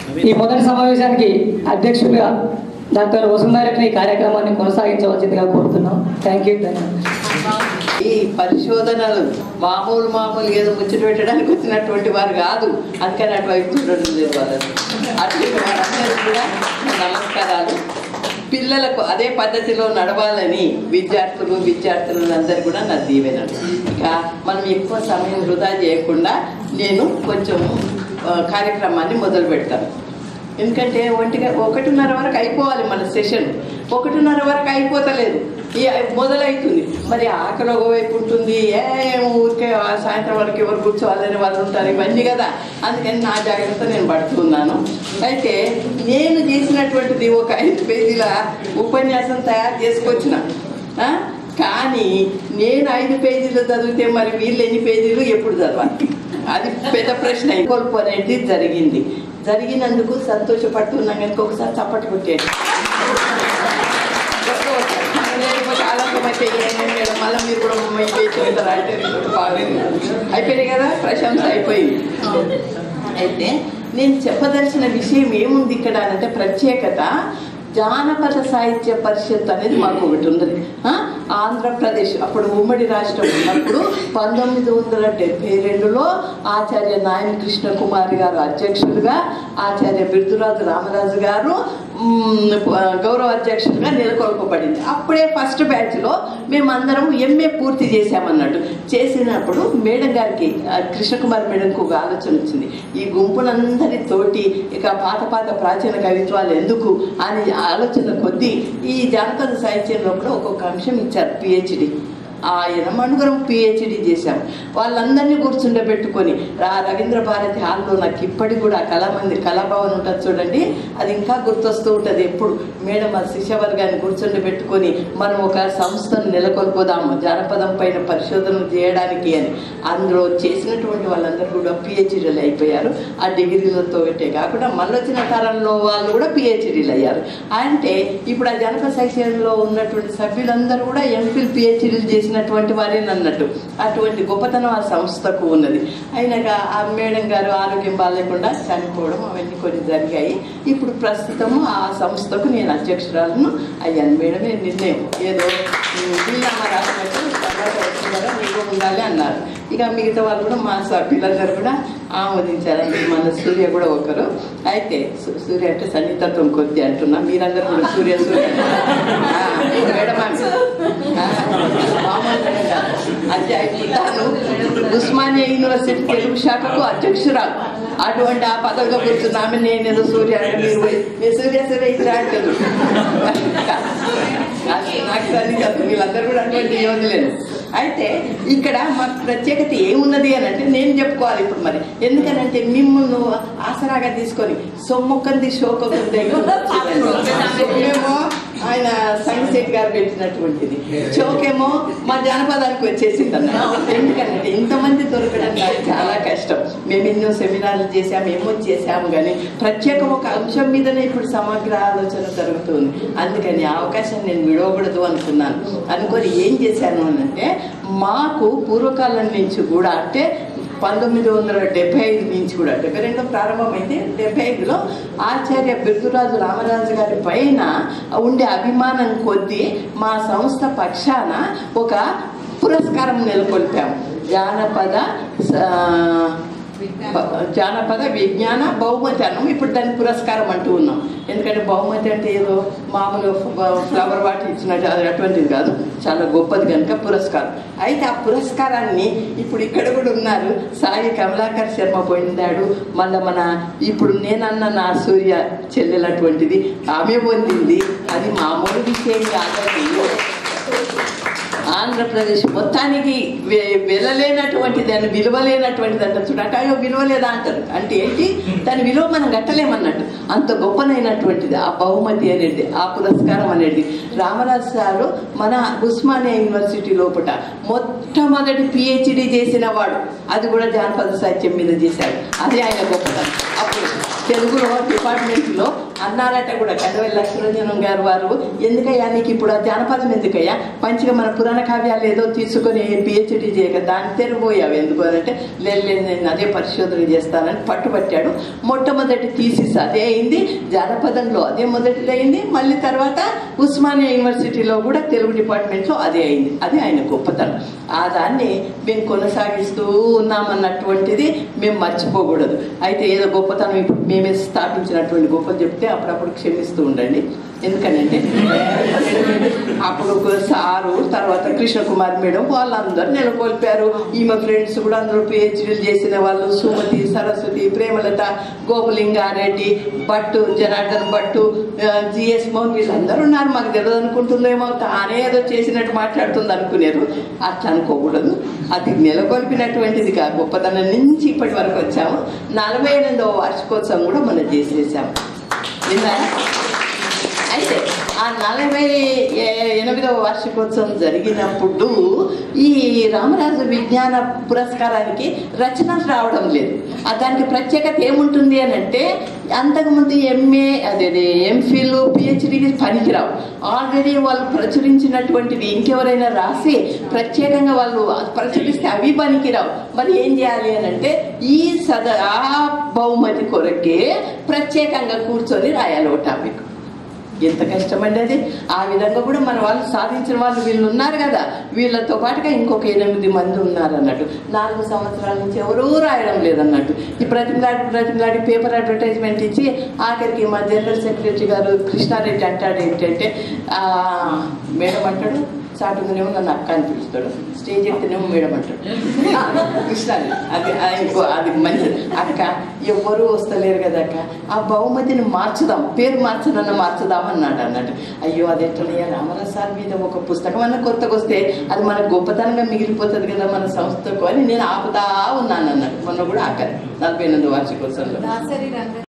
ఈ మొదటి సమావేశానికి అధ్యక్షుడిగా డాక్టర్ వసుంధరెడ్డిని ఈ కార్యక్రమాన్ని కొనసాగించవలసిందిగా కోరుతున్నాం థ్యాంక్ యూ ఈ పరిశోధనలు మామూలు మామూలు ఏదో ముచ్చట పెట్టడానికి వచ్చినటువంటి వారు కాదు అందుకని అటువైపు చూడడం లేదు వాళ్ళని అటువంటి వారందరూ కూడా నా నమస్కారాలు పిల్లలకు అదే పద్ధతిలో నడవాలని విద్యార్థులు విద్యార్థులు అందరూ కూడా నా దీవెనలు ఇక మనం ఎక్కువ సమయం వృధా చేయకుండా నేను కొంచెం ఆ, కార్యక్రమాన్ని మొదలు పెడతాను ఎందుకంటే ఒంటిగా ఒకటిన్నర వరకు అయిపోవాలి మన సెషన్ ఒకటిన్నర వరకు అయిపోతలేదు ఈ మొదలవుతుంది మరి ఆకలి ఒకవైపు ఉంటుంది ఏ ఊరికే ఆ సాయంత్రం వరకు ఎవరు కూర్చోవాలని వాళ్ళు ఉంటారు ఇవన్నీ కదా అందుకని నా జాగ్రత్త నేను పడుతున్నాను అయితే నేను చేసినటువంటిది ఒక ఐదు పేజీల ఉపన్యాసం తయారు చేసుకొచ్చిన ఆ? కానీ నేను ఐదు పేజీలు చదివితే మరి వీళ్ళు ఎన్ని పేజీలు ఎప్పుడు చదవాలి అది పెద్ద ప్రశ్న కోల్పు అనేది జరిగింది జరిగినందుకు సంతోషపడుతున్నాం కనుక ఒకసారి చప్పటి కొట్టేది లేకపోతే ఆలంకమైతే ఏమేమి మేడం మళ్ళీ మీరు కూడా మీ చేస్తారు అంటే బాగాలేదు అయిపోయింది కదా ప్రశంస అయిపోయింది అయితే నేను చెప్పదలసిన విషయం ఏముంది ఇక్కడ అంటే ప్రత్యేకత జానపద సాహిత్య పరిషత్ అనేది మాకు ఒకటి ఉంది ఆ? ఆంధ్రప్రదేశ్ అప్పుడు ఉమ్మడి రాష్ట్రం ఉన్నప్పుడు పంతొమ్మిది వందల డెబ్బై రెండులో ఆచార్య నాయన కృష్ణ కుమారి గారు అధ్యక్షులుగా ఆచార్య బిర్దురాజు రామరాజు గారు మ్, గౌరవ అధ్యక్షులుగా నెలకొల్పబడింది అప్పుడే ఫస్ట్ బ్యాచ్లో మేమందరం ఎంఏ పూర్తి చేశామన్నట్టు చేసినప్పుడు మేడం గారికి ఆ, కృష్ణకుమార్ మేడంకు ఒక ఆలోచన వచ్చింది ఈ గుంపునందరితోటి ఇక పాత పాత ప్రాచీన కవిత్వాలు ఎందుకు అని ఆలోచన కొద్దీ ఈ జానపద సాహిత్యంలో కూడా ఒక్కొక్క అంశం ఇచ్చారు పిహెచ్డి ఆయన మనుగురం పిహెచ్డి చేశాం వాళ్ళందరినీ కూర్చుండబెట్టుకొని రా రవీంద్ర భారతి హాల్లో నాకు ఇప్పటికి కూడా కళామంది కళాభవన్ ఉంటుంది చూడండి అది ఇంకా గుర్తొస్తూ ఉంటుంది ఎప్పుడు మేడం ఆ శిష్యవర్గాన్ని కూర్చుండబెట్టుకొని మనం ఒక సంస్థను నెలకొల్పుదాము జానపదం పైన పరిశోధన చేయడానికి అని అందులో చేసినటువంటి వాళ్ళందరూ కూడా పిహెచ్డీలు అయిపోయారు ఆ డిగ్రీలతో పెట్టే కాకుండా మళ్ళీ వచ్చిన తరంలో వాళ్ళు కూడా పిహెచ్డీలు అయ్యారు అంటే ఇప్పుడు ఆ జనపద సెక్షన్లో ఉన్నటువంటి సభ్యులందరూ కూడా ఎంఫిల్ పిహెచ్డీలు చేసినటువంటి వారేనన్నట్టు అన్నట్టు అటువంటి గొప్పతనం ఆ సంస్థకు ఉన్నది అయినాక ఆ మేడం గారు ఆరోగ్యం బాగాలేకుండా చనిపోవడం అవన్నీ కొన్ని జరిగాయి ఇప్పుడు ప్రస్తుతము ఆ సంస్థకు నేను అధ్యక్షురాలను అయ్యాను మేడమే నిర్ణయం ఏదో ఉమ్, వీళ్ళమ్మ రాసినట్టు తర్వాత వచ్చిందా నీకు ఉండాలి అన్నారు ఇక మిగతా వాళ్ళు కూడా మా సభ్యులందరూ కూడా ఆమోదించారు అందులో మన సూర్య కూడా ఒకరు అయితే సు- సూర్య అంటే సన్నిహితత్వం కొద్ది అంటున్నా మీరందరూ కూడా సూర్య సూర్య ఆ, మేడం ఆమె. ఆ, మామూలు మేడం కాదు. అంటే తాను ఉస్మానియా యూనివర్సిటీ తెలుగు శాఖకు అధ్యక్షురాలు అటువంటి ఆ పదవిలో కూర్చున్న ఆమె నేను ఏదో సూర్య అంటే మీరు పోయి, మీరు సూర్య సూర్య ఇట్లా అంటారు నాకు సన్నిహితం వీళ్ళందరూ కూడా అటువంటి యోధులేదు అయితే ఇక్కడ మాకు ప్రత్యేకత ఏమున్నది అని అంటే నేను చెప్పుకోవాలి ఇప్పుడు మరి ఎందుకనంటే మిమ్మల్ని ఆసరాగా తీసుకొని సొమ్మొక్కంది షోకొక్కంది సొమ్మేమో ఆయన సంగశెట్టి గారు పెట్టినటువంటిది చౌకేమో మా జానపదానికి వచ్చేసింది అన్నమాట ఎందుకంటే ఇంతమంది దొరకడం నాకు చాలా కష్టం మేము ఎన్నో సెమినార్లు చేసాము ఏమో చేసాము కానీ ప్రత్యేకం ఒక అంశం మీదనే ఇప్పుడు సమగ్ర ఆలోచన జరుగుతుంది అందుకని ఆ అవకాశం నేను విడవకూడదు అనుకున్నాను అనుకొని ఏం చేశాను అని అంటే మాకు పూర్వకాలం నుంచి కూడా అంటే పంతొమ్మిది వందల డెబ్బై ఐదు నుంచి కూడా డెబ్బై రెండులో ప్రారంభమైంది డెబ్బై ఐదులో ఆచార్య బిర్దురాజు రామరాజు గారి పైన ఉండే అభిమానం కొద్దీ మా సంస్థ పక్షాన ఒక పురస్కారం నెలకొల్పాము జానపద స- ప- జానపద విజ్ఞాన బహుమతి అన్నాం ఇప్పుడు దాని పురస్కారం అంటూ ఉన్నాం ఎందుకంటే బహుమతి అంటే ఏదో మామూలు ఫ- ఫ్లవర్ వాటి ఇచ్చినట్టు అది అటువంటిది కాదు చాలా గొప్పది కనుక పురస్కారం అయితే ఆ పురస్కారాన్ని ఇప్పుడు ఇక్కడ కూడా ఉన్నారు సాయి కమలాకర్ శర్మ పొందాడు మళ్ళీ మన ఇప్పుడు నేనన్న నా సూర్య చెల్లెలటువంటిది ఆమె పొందింది అది మామూలు విషయం కాదండి ఆంధ్రప్రదేశ్ మొత్తానికి వె- వెళ్ళలేనటువంటి దాన్ని విలువలేనటువంటిది అంటారు చూడండి అయ్యో విలువలేదా అంటారు అంటే ఏంటి దాని విలువ మనం కట్టలేమన్నట్టు అంత గొప్పనైనటువంటిది ఆ బహుమతి అనేది ఆ పురస్కారం అనేది రామరాజు సారు మన ఉస్మానియా యూనివర్సిటీ లోపల మొట్టమొదటి పిహెచ్డి చేసిన వాడు అది కూడా జానపద సాహిత్యం మీద చేశాడు అది ఆయన గొప్పతనం అప్పుడు తెలుగులో డిపార్ట్మెంట్లో అన్నారట కూడా కండవల్లి లక్ష్మీరంజనం గారు వారు ఎందుకయ్యా నీకు ఇప్పుడు ఆ జానపదం ఎందుకయ్యా మంచిగా మన పురాణ కావ్యాలు ఏదో తీసుకొని పిహెచ్డి చేయక దాన్ని తెరిపోయావు ఎందుకు అని అంటే లేదు లేదు నేను అదే పరిశోధన చేస్తానని పట్టుబట్టాడు మొట్టమొదటి థీసిస్ అదే అయింది జానపదంలో అదే మొదటిది అయింది మళ్ళీ తర్వాత ఉస్మానియా యూనివర్సిటీలో కూడా తెలుగు డిపార్ట్మెంట్లో అదే అయింది అది ఆయన గొప్పతనం ఆ దాన్ని మేము కొనసాగిస్తూ ఉన్నామన్నటువంటిది మేము మర్చిపోకూడదు అయితే ఏదో గొప్పతనం ఇప్పుడు మేమే స్థాపించినటువంటి గొప్పలు చెప్తే అప్పుడప్పుడు క్షమిస్తూ ఉండండి ఎందుకనంటే అప్పుడు ఒక సారు తర్వాత కృష్ణకుమార్ మేడం వాళ్ళందరూ నెలకొల్పారు ఈమె ఫ్రెండ్స్ కూడా అందరూ పిహెచ్డీలు చేసిన వాళ్ళు సుమతి సరస్వతి ప్రేమలత గోపలింగారెడ్డి భట్టు జనార్దన్ భట్టు జిఎస్ మోహన్ వీళ్ళందరూ ఉన్నారు మాకు తెలియదు అనుకుంటుందేమో తానే ఏదో చేసినట్టు మాట్లాడుతుంది అనుకునేరు అట్లా అనుకోకూడదు అది నెలకొల్పినటువంటిది కా గొప్పతనం నుంచి ఇప్పటి వరకు వచ్చాము నలభై ఎనిమిదవ వార్షికోత్సవం కూడా మనం చేసేసాము విన్నారా అయితే ఆ నలభై ఏ- ఎనిమిదవ వార్షికోత్సవం జరిగినప్పుడు ఈ రామరాజు విజ్ఞాన పురస్కారానికి రచనలు రావడం లేదు ఆ దానికి ప్రత్యేకత ఏముంటుంది అని అంటే అంతకుముందు ఎంఏ అదే ఎంఫిల్ పిహెచ్డికి పనికిరావు ఆల్రెడీ వాళ్ళు ప్రచురించినటువంటివి ఇంకెవరైనా రాసి ప్రత్యేకంగా వాళ్ళు ప్రచురిస్తే అవి పనికిరావు మరి ఏం చేయాలి అని అంటే ఈ సద ఆ బహుమతి కొరకే ప్రత్యేకంగా కూర్చొని రాయాలి ఒక టాపిక్ ఎంత కష్టమండి అది ఆ విధంగా కూడా మన వాళ్ళు సాధించిన వాళ్ళు వీళ్ళు ఉన్నారు కదా వీళ్ళతో పాటుగా ఇంకొక ఎనిమిది మంది ఉన్నారు అన్నట్టు నాలుగు సంవత్సరాల నుంచి ఎవరూ రాయడం లేదన్నట్టు ఈ ప్రతిమలాడి ప్రతిమలాడి పేపర్ అడ్వర్టైజ్మెంట్ ఇచ్చి ఆఖరికి మా జనరల్ సెక్రటరీ గారు కృష్ణారెడ్డి అంటాడు ఏంటంటే ఆ, మేడం అంటాడు చాటుకునేమో నన్ను అక్క అని పిలుస్తాడు స్టేజ్ ఎక్కితేనేమో మేడం అంటాడు కృష్ణారెడ్డి అది అది ఇంకో అది మంచిది అక్క ఎవ్వరూ వస్తలేరు కదా అక్క ఆ బహుమతిని మార్చుదాం పేరు మార్చదన్న మార్చుదాం అన్నాడు అన్నట్టు అయ్యో అది ఎట్లనయ్యా రామరాజు సార్ మీద ఒక పుస్తకం అన్న కొత్తగా వస్తే అది మనకు గొప్పతనంగా మిగిలిపోతుంది కదా మన సంస్థకు అని నేను ఆపుతా ఉన్నాను అన్నట్టు మొన్న కూడా అక్కడ నలభై ఎనిమిది వార్షికోత్సవంలో దాసరి రంగ